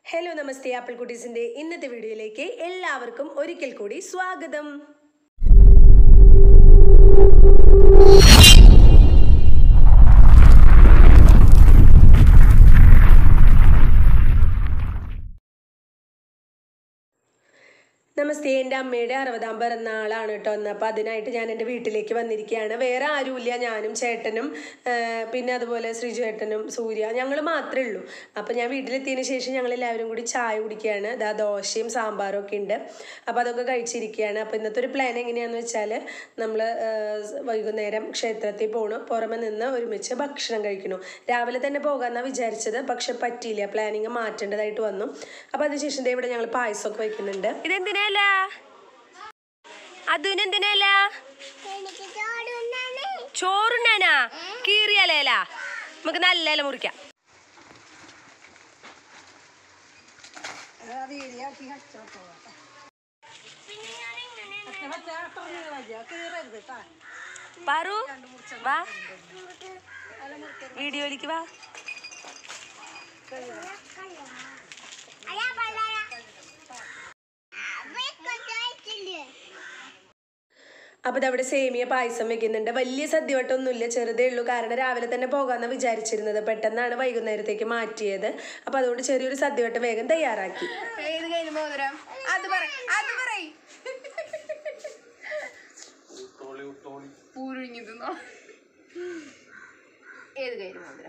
Hello നമസ്തേ apple കുട്ടീസിന്റെ ഇന്നത്തെ വീഡിയോയിലേക്ക് എല്ലാവർക്കും ഒരിക്കൽ കൂടി സ്വാഗതം നമസ്തേ എൻ്റെ അമ്മയുടെ അറുപതാം പിറന്നാളാണ് കേട്ടോ അന്ന് അപ്പോൾ അതിനായിട്ട് ഞാൻ എൻ്റെ വീട്ടിലേക്ക് വന്നിരിക്കുകയാണ് വേറെ ആരുമില്ല ഞാനും ചേട്ടനും ആ, പിന്നെ അതുപോലെ ശ്രീചേട്ടനും സൂര്യ ഞങ്ങൾ മാത്രമേ ഉള്ളൂ അപ്പോൾ ഞാൻ വീട്ടിലെത്തിയതിന് ശേഷം ഞങ്ങൾ എല്ലാവരും കൂടി ചായ കുടിക്കുകയാണ് ദാ ദോശയും സാമ്പാറും ഒക്കെ ഉണ്ട് അപ്പോൾ അതൊക്കെ കഴിച്ചിരിക്കുകയാണ് അപ്പോൾ ഇന്നത്തെ ഒരു പ്ലാൻ എങ്ങനെയാണെന്ന് വെച്ചാൽ നമ്മൾ വൈകുന്നേരം ക്ഷേത്രത്തിൽ പോകണം പുറമെ നിന്ന് ഒരുമിച്ച് ഭക്ഷണം കഴിക്കണം രാവിലെ തന്നെ പോകാമെന്നാണ് വിചാരിച്ചത് പക്ഷെ പറ്റിയില്ല പ്ലാനിങ് മാറ്റേണ്ടതായിട്ട് വന്നു അപ്പോൾ അതിനുശേഷം ദേ ഇവിടെ ഞങ്ങൾ പായസമൊക്കെ വയ്ക്കുന്നുണ്ട് ഇതെന്തിനല്ല അതിനെന്തിനല്ല ചോറുണ്ണാനാ കീറിയലേല നമുക്ക് നല്ല ഇല മുറിക്കാം പാറു വാ വീഡിയോയിലേക്ക് വാ അപ്പോൾ ഇതവിടെ സേമിയ പായസം വെക്കുന്നുണ്ട് വലിയ സദ്യവട്ടമൊന്നുമില്ല ചെറുതേ ഉള്ളൂ കാരണം രാവിലെ തന്നെ പോകാമെന്ന് വിചാരിച്ചിരുന്നത് പെട്ടെന്നാണ് വൈകുന്നേരത്തേക്ക് മാറ്റിയത് അപ്പോൾ അതുകൊണ്ട് ചെറിയൊരു സദ്യവട്ടം വേഗം തയ്യാറാക്കി ഏത് കയ്യിൽ മോതിരം അത് പറ അത് പറയ് പൂരുങ്ങി തിന്നോ ഏത് കയ്യിൽ മോതിരം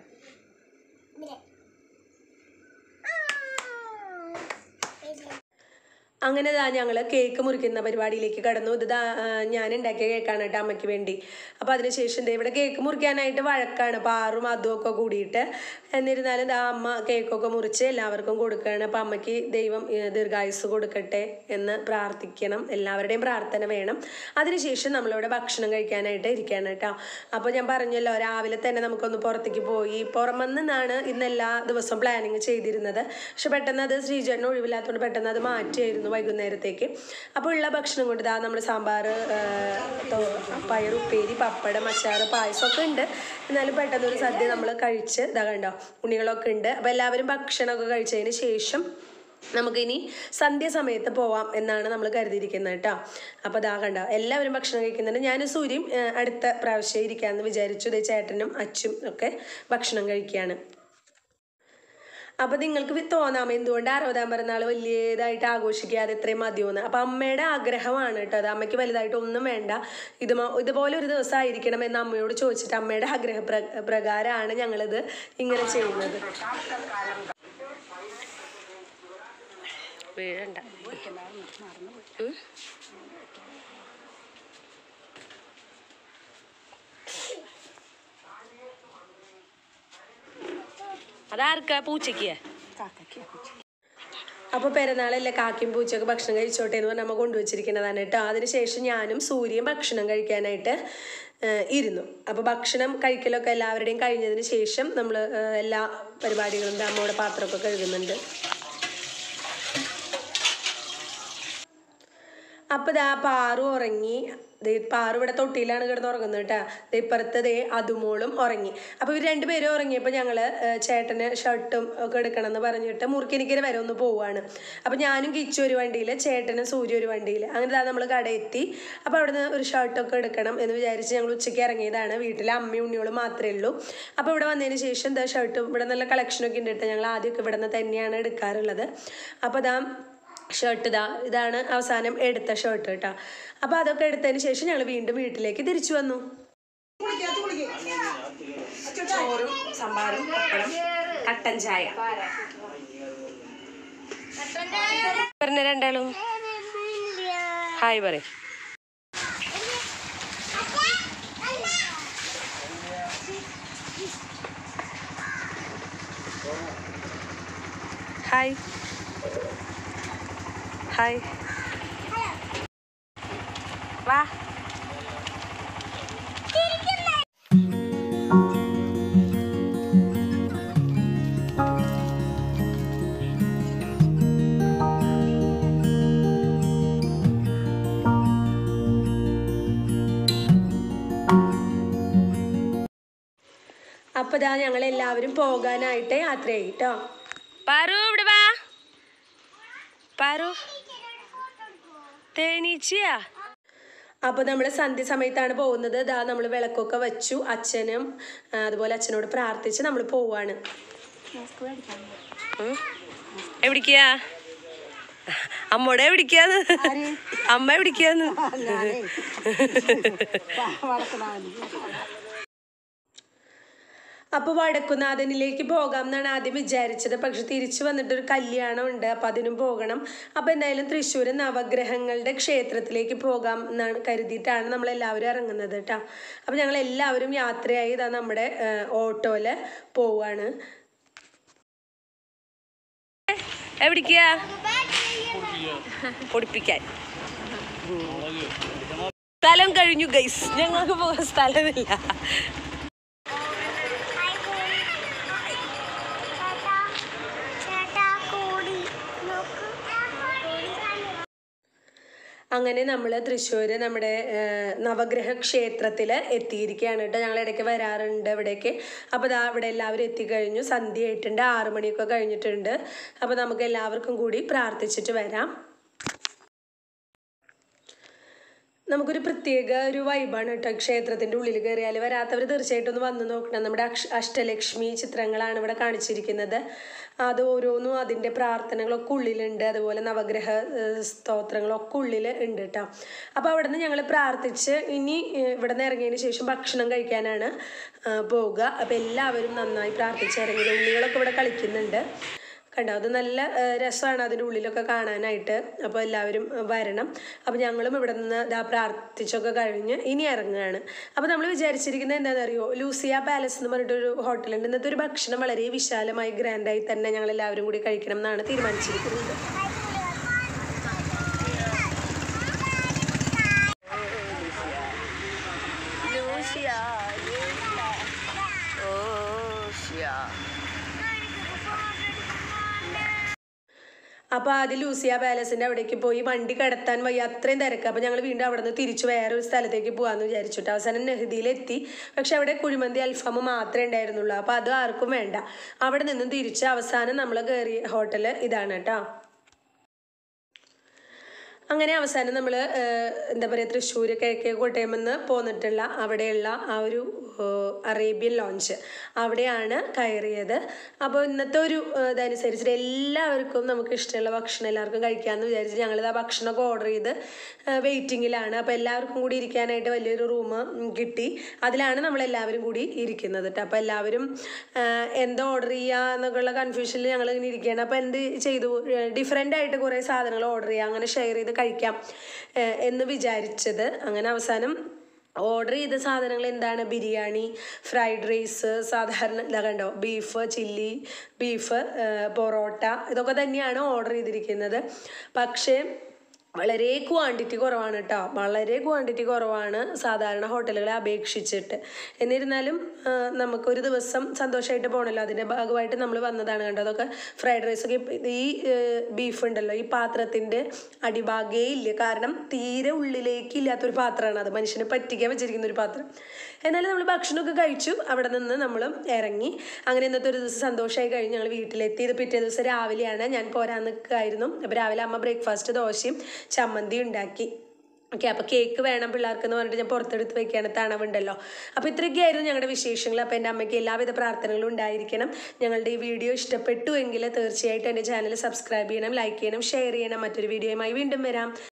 അങ്ങനെ ദാ ഞങ്ങൾ കേക്ക് മുറിക്കുന്ന പരിപാടിയിലേക്ക് കടന്നു ഇത് ദാ ആ, ഞാൻ ഉണ്ടാക്കിയ കേക്കാണ് കേട്ടോ അമ്മയ്ക്ക് വേണ്ടി അപ്പോൾ അതിനുശേഷം ദേ ഇവിടെ കേക്ക് മുറിക്കാനായിട്ട് വഴക്കാണ് പാറും അതും ഒക്കെ കൂടിയിട്ട് എന്നിരുന്നാലും ദാ അമ്മ കേക്കൊക്കെ മുറിച്ച് എല്ലാവർക്കും കൊടുക്കുകയാണ് അപ്പോൾ അമ്മയ്ക്ക് ദൈവം ഏ, ദീർഘായുസ് കൊടുക്കട്ടെ എന്ന് പ്രാർത്ഥിക്കണം എല്ലാവരുടെയും പ്രാർത്ഥന വേണം അതിനുശേഷം നമ്മളിവിടെ ഭക്ഷണം കഴിക്കാനായിട്ട് ഇരിക്കുകയാണ് കേട്ടോ അപ്പോൾ ഞാൻ പറഞ്ഞല്ലോ രാവിലെ തന്നെ നമുക്കൊന്ന് പുറത്തേക്ക് പോയി പുറമെന്നാണ് ഇന്ന് എല്ലാ ദിവസവും പ്ലാനിങ് ചെയ്തിരുന്നത് പക്ഷെ പെട്ടെന്ന് അത് ശ്രീചേട്ടന് ഒഴിവില്ലാത്തതുകൊണ്ട് പെട്ടെന്ന് അത് മാറ്റിയായിരുന്നു വൈകുന്നേരത്തേക്ക് അപ്പോൾ ഉള്ള ഭക്ഷണം കൊണ്ട് ഇതാ നമ്മൾ സാമ്പാർ പയർ ഉപ്പേരി പപ്പടം അച്ചാറ് പായസം ഒക്കെ ഉണ്ട് എന്നാലും പെട്ടെന്ന് ഒരു സദ്യ നമ്മൾ കഴിച്ച് ഇതാ കണ്ടോ ഉണ്ണികളൊക്കെ ഉണ്ട് അപ്പോൾ എല്ലാവരും ഭക്ഷണമൊക്കെ കഴിച്ചതിന് ശേഷം നമുക്കിനി സന്ധ്യ സമയത്ത് പോവാം എന്നാണ് നമ്മൾ കരുതിയിരിക്കുന്നത് കേട്ടോ അപ്പോൾ അതാ കണ്ടോ എല്ലാവരും ഭക്ഷണം കഴിക്കുന്നുണ്ട് ഞാൻ സൂര്യം ഏഹ്, അടുത്ത പ്രാവശ്യം ഇരിക്കാമെന്ന് വിചാരിച്ചു ഇതേ ചേട്ടനും അച്ചും ഒക്കെ ഭക്ഷണം കഴിക്കുകയാണ് അപ്പോൾ നിങ്ങൾക്ക് വി- തോന്നാം എന്തുകൊണ്ട് അറുപതാം പിറന്നാൾ വലിയതായിട്ട് ആഘോഷിക്കാതെ ഇത്രയും മതിയോന്ന് അപ്പോൾ അമ്മയുടെ ആഗ്രഹമാണ് കേട്ടോ അത് അമ്മയ്ക്ക് വലുതായിട്ട് ഒന്നും വേണ്ട ഇത് മ- ഇതുപോലെ ഒരു ദിവസം ആയിരിക്കണം എന്ന് അമ്മയോട് ചോദിച്ചിട്ട് അമ്മയുടെ ആഗ്രഹ പ്ര- പ്രകാരമാണ് ഞങ്ങളിത് ഇങ്ങനെ ചെയ്യുന്നത് വീഴണ്ട അതാർക്കാ പൂച്ചയ്ക്ക് അപ്പോൾ പെരുന്നാളല്ലേ കാക്കും പൂച്ചയൊക്കെ ഭക്ഷണം കഴിച്ചോട്ടെ എന്ന് പറഞ്ഞ് അമ്മ കൊണ്ടുവച്ചിരിക്കുന്നതാണ് കേട്ടോ അതിനുശേഷം ഞാനും സൂര്യയും ഭക്ഷണം കഴിക്കാനായിട്ട് ഏഹ്, ഇരുന്നു അപ്പോൾ ഭക്ഷണം കഴിക്കലൊക്കെ എല്ലാവരുടെയും കഴിഞ്ഞതിന് ശേഷം നമ്മൾ എല്ലാ പരിപാടികളും ദാ അമ്മയുടെ പാത്രമൊക്കെ കഴുകുന്നുണ്ട് അപ്പോൾ ദാ പാറു ഉറങ്ങി ദേ പാറു ഇവിടെ തൊട്ടിയിലാണ് കിടന്ന് ഉറങ്ങുന്നത് കേട്ടോ ദേ ഇപ്പുറത്ത് ദേ അതുമോളും ഉറങ്ങി അപ്പോൾ ഇവർ രണ്ടുപേരും ഉറങ്ങിയപ്പോൾ ഞങ്ങൾ ചേട്ടന് ഷർട്ടും ഒക്കെ എടുക്കണം എന്ന് പറഞ്ഞിട്ട് മുറുക്കിനിക്കര വരെ ഒന്ന് പോവുകയാണ് അപ്പോൾ ഞാനും കിച്ചു ഒരു വണ്ടിയിൽ ചേട്ടനും സൂര്യ ഒരു വണ്ടിയിൽ അങ്ങനെ ദാ നമ്മൾ കടയെത്തി അപ്പോൾ അവിടുന്ന് ഒരു ഷർട്ടൊക്കെ എടുക്കണം എന്ന് വിചാരിച്ച് ഞങ്ങൾ ഉച്ചയ്ക്ക് ഇറങ്ങിയതാണ് വീട്ടിൽ അമ്മയും ഉണ്ണിയോളും മാത്രമേ ഉള്ളൂ അപ്പോൾ ഇവിടെ വന്നതിന് ശേഷം ദാ ഷർട്ടും ഇവിടെ നല്ല കളക്ഷനൊക്കെ ഉണ്ട് കേട്ടോ ഞങ്ങൾ ആദ്യമൊക്കെ ഇവിടെ നിന്ന് തന്നെയാണ് എടുക്കാറുള്ളത് അപ്പോൾ ദാ ഷർട്ട് ഇതാ ഇതാണ് അവസാനം എടുത്ത ഷർട്ട് കേട്ടോ അപ്പോൾ അതൊക്കെ എടുത്തതിന് ശേഷം ഞങ്ങൾ വീണ്ടും വീട്ടിലേക്ക് തിരിച്ചു വന്നു ചോറും സാമ്പാറും പപ്പടം കട്ടൻ ചായ പറഞ്ഞ രണ്ടാളും ഹായ് പറ ഹായ് ഹായ് വാ അപ്പോൾ ഇതാ ഞങ്ങൾ എല്ലാവരും പോകാനായിട്ട് യാത്രയായി കേട്ടോ പാറു ഇവിടെ വാ പാറു തേനീച്ചയാ അപ്പോൾ നമ്മൾ സന്ധ്യ സമയത്താണ് പോകുന്നത് ദാ നമ്മൾ വിളക്കൊക്കെ വെച്ചു അച്ഛനും ആ, അതുപോലെ അച്ഛനോട് പ്രാർത്ഥിച്ച് നമ്മൾ പോവാണ് ഉം. എവിടേക്കാ അമ്മോടെ എവിടേക്കാന്ന് അമ്മ എവിടേക്കാന്ന് അപ്പോൾ വടക്കുനാഥനിലേക്ക് പോകാം എന്നാണ് ആദ്യം വിചാരിച്ചത് പക്ഷെ തിരിച്ചു വന്നിട്ട് ഒരു കല്യാണം ഉണ്ട് അപ്പോൾ അതിനും പോകണം അപ്പോൾ എന്തായാലും തൃശ്ശൂർ നവഗ്രഹങ്ങളുടെ ക്ഷേത്രത്തിലേക്ക് പോകാം എന്നാണ് കരുതിയിട്ടാണ് നമ്മൾ എല്ലാവരും ഇറങ്ങുന്നത് കേട്ടോ അപ്പോൾ ഞങ്ങൾ എല്ലാവരും യാത്രയായി ഇതാ നമ്മുടെ ഓട്ടോയിൽ പോവാണ് എവിടേക്കാ പൊടിപ്പിക്കാൻ സ്ഥലം കഴിഞ്ഞു ഗൈസ് ഞങ്ങൾക്ക് പോകാൻ സ്ഥലമില്ല അങ്ങനെ നമ്മൾ തൃശ്ശൂർ നമ്മുടെ ആ, നവഗ്രഹ ക്ഷേത്രത്തിൽ എത്തിയിരിക്കുകയാണ് കേട്ടോ ഞങ്ങൾ ഇടയ്ക്ക് വരാറുണ്ട് ഇവിടേക്ക് അപ്പോൾ ദാ ഇവിടെ എല്ലാവരും എത്തിക്കഴിഞ്ഞു സന്ധ്യ ആയിട്ടുണ്ട് ആറു മണിയൊക്കെ കഴിഞ്ഞിട്ടുണ്ട് അപ്പോൾ നമുക്ക് എല്ലാവർക്കും കൂടി പ്രാർത്ഥിച്ചിട്ട് വരാം നമുക്കൊരു പ്രത്യേക ഒരു വൈബാണ് കേട്ടോ ക്ഷേത്രത്തിൻ്റെ ഉള്ളിൽ കയറിയാൽ വരാത്തവർ തീർച്ചയായിട്ടും ഒന്ന് വന്ന് നോക്കണം നമ്മുടെ അക്ഷ അഷ്ടലക്ഷ്മി ചിത്രങ്ങളാണ് ഇവിടെ കാണിച്ചിരിക്കുന്നത് അത് ഓരോന്നും അതിൻ്റെ പ്രാർത്ഥനകളൊക്കെ ഉള്ളിലുണ്ട് അതുപോലെ നവഗ്രഹ ഏഹ്, സ്തോത്രങ്ങളൊക്കെ ഉള്ളിൽ ഉണ്ട് കേട്ടോ അപ്പോൾ അവിടെ നിന്ന് ഞങ്ങൾ പ്രാർത്ഥിച്ച് ഇനി ഏഹ്, ഇവിടെ നിന്ന് ഇറങ്ങിയതിന് ശേഷം ഭക്ഷണം കഴിക്കാനാണ് ആ, പോവുക അപ്പോൾ എല്ലാവരും നന്നായി പ്രാർത്ഥിച്ച് ഇറങ്ങി ഉണ്ണികളൊക്കെ ഇവിടെ കളിക്കുന്നുണ്ട് കണ്ടോ അത് നല്ല ഏഹ്, രസമാണ് അതിൻ്റെ ഉള്ളിലൊക്കെ കാണാനായിട്ട് അപ്പോൾ എല്ലാവരും ഏഹ്, വരണം അപ്പോൾ ഞങ്ങളും ഇവിടെ നിന്ന് ഇതാ പ്രാർത്ഥിച്ചൊക്കെ കഴിഞ്ഞ് ഇനി ഇറങ്ങുകയാണ് അപ്പോൾ നമ്മൾ വിചാരിച്ചിരിക്കുന്നത് എന്താണെന്ന് അറിയോ ലൂസിയ പാലസ് എന്ന് പറഞ്ഞിട്ടൊരു ഹോട്ടലുണ്ട് ഇന്നത്തെ ഒരു ഭക്ഷണം വളരെ വിശാലമായി ഗ്രാൻഡായി തന്നെ ഞങ്ങൾ എല്ലാവരും കൂടി കഴിക്കണം എന്നാണ് തീരുമാനിച്ചിരിക്കുന്നത് അപ്പോൾ ആദ്യം ലൂസിയ പാലസിൻ്റെ അവിടേക്ക് പോയി വണ്ടി കടത്താൻ വയ്യ അത്രയും തിരക്ക് അപ്പോൾ ഞങ്ങൾ വീണ്ടും അവിടെ നിന്ന് തിരിച്ച് വേറൊരു സ്ഥലത്തേക്ക് പോകാമെന്ന് വിചാരിച്ചിട്ട് അവസാനം നെഹദിയിലെത്തി പക്ഷെ അവിടെ കുഴിമന്തി അൽഫാം മാത്രമേ ഉണ്ടായിരുന്നുള്ളൂ അപ്പോൾ അത് ആർക്കും വേണ്ട അവിടെ നിന്നും തിരിച്ച് അവസാനം നമ്മൾ കയറിയ ഹോട്ടൽ ഇതാണ് കേട്ടോ അങ്ങനെ അവസാനം നമ്മൾ എന്താ പറയുക തൃശ്ശൂർ കിഴക്കേ കോട്ടയമെന്ന് പോന്നിട്ടുള്ള അവിടെയുള്ള ആ ഒരു ഏഹ്, അറേബ്യൻ ലോഞ്ച് അവിടെയാണ് കയറിയത് അപ്പോൾ ഇന്നത്തെ ഒരു ഏഹ്, ഇതനുസരിച്ചിട്ട് എല്ലാവർക്കും നമുക്ക് ഇഷ്ടമുള്ള ഭക്ഷണം എല്ലാവർക്കും കഴിക്കാമെന്ന് വിചാരിച്ച് ഞങ്ങളിത് ആ ഭക്ഷണമൊക്കെ ഓർഡർ ചെയ്ത് വെയിറ്റിങ്ങിലാണ് അപ്പോൾ എല്ലാവർക്കും കൂടി ഇരിക്കാനായിട്ട് വലിയൊരു റൂം കിട്ടി അതിലാണ് നമ്മളെല്ലാവരും കൂടി ഇരിക്കുന്നത് കേട്ടോ അപ്പോൾ എല്ലാവരും ഏഹ്, എന്താ ഓർഡർ ചെയ്യുക എന്നൊക്കെയുള്ള കൺഫ്യൂഷനിൽ ഞങ്ങൾ ഇങ്ങനെ ഇരിക്കുകയാണ് അപ്പോൾ എന്ത് ചെയ്തു ഡിഫറെൻ്റ് ആയിട്ട് കുറേ സാധനങ്ങൾ ഓർഡർ ചെയ്യുക അങ്ങനെ ഷെയർ ചെയ്ത് കഴിക്കാം ഏഹ്, എന്ന് വിചാരിച്ചത് അങ്ങനെ അവസാനം ഓർഡർ ചെയ്ത സാധനങ്ങൾ എന്താണ് ബിരിയാണി ഫ്രൈഡ് റൈസ് സാധാരണ ഇതാ കണ്ടോ ബീഫ് ചില്ലി ബീഫ് പൊറോട്ട ഇതൊക്കെ തന്നെയാണ് ഓർഡർ ചെയ്തിരിക്കുന്നത് പക്ഷേ വളരെ ക്വാണ്ടിറ്റി കുറവാണ് കേട്ടോ വളരെ ക്വാണ്ടിറ്റി കുറവാണ് സാധാരണ ഹോട്ടലുകളെ അപേക്ഷിച്ചിട്ട് എന്നിരുന്നാലും ആ, നമുക്കൊരു ദിവസം സന്തോഷമായിട്ട് പോകണമല്ലോ അതിൻ്റെ ഭാഗമായിട്ട് നമ്മൾ വന്നതാണ് കണ്ടോ അതൊക്കെ ഫ്രൈഡ് റൈസൊക്കെ ഈ ബീഫ് ഉണ്ടല്ലോ ഈ പാത്രത്തിൻ്റെ അടിഭാഗേ ഇല്ല കാരണം തീരെ ഉള്ളിലേക്ക് ഇല്ലാത്തൊരു പാത്രമാണ് അത് മനുഷ്യനെ പറ്റിക്കാൻ വെച്ചിരിക്കുന്ന ഒരു പാത്രം എന്നാലും നമ്മൾ ഭക്ഷണമൊക്കെ കഴിച്ചു അവിടെ നിന്ന് നമ്മൾ ഇറങ്ങി അങ്ങനെ ഇന്നത്തെ ഒരു ദിവസം സന്തോഷമായി കഴിഞ്ഞ് ഞങ്ങൾ വീട്ടിലെത്തി ഇത് പിറ്റേ ദിവസം രാവിലെയാണ് ഞാൻ പോരാൻ നിൽക്കുകയായിരുന്നു അപ്പോൾ രാവിലെ അമ്മ ബ്രേക്ക്ഫാസ്റ്റ് ദോശയും ചമ്മന്തി ഉണ്ടാക്കി ഓക്കെ അപ്പോൾ കേക്ക് വേണം പിള്ളേർക്ക് എന്ന് പറഞ്ഞിട്ട് ഞാൻ പുറത്തെടുത്ത് വെക്കുകയാണ് തണവുണ്ടല്ലോ അപ്പോൾ ഇത്രയൊക്കെയായിരുന്നു ഞങ്ങളുടെ വിശേഷങ്ങൾ അപ്പോൾ എൻ്റെ അമ്മയ്ക്ക് എല്ലാവിധ പ്രാർത്ഥനകളും ഉണ്ടായിരിക്കണം ഞങ്ങളുടെ ഈ വീഡിയോ ഇഷ്ടപ്പെട്ടു എങ്കിൽ തീർച്ചയായിട്ടും എൻ്റെ ചാനൽ സബ്സ്ക്രൈബ് ചെയ്യണം ലൈക്ക് ചെയ്യണം ഷെയർ ചെയ്യണം മറ്റൊരു വീഡിയോയുമായി വീണ്ടും വരാം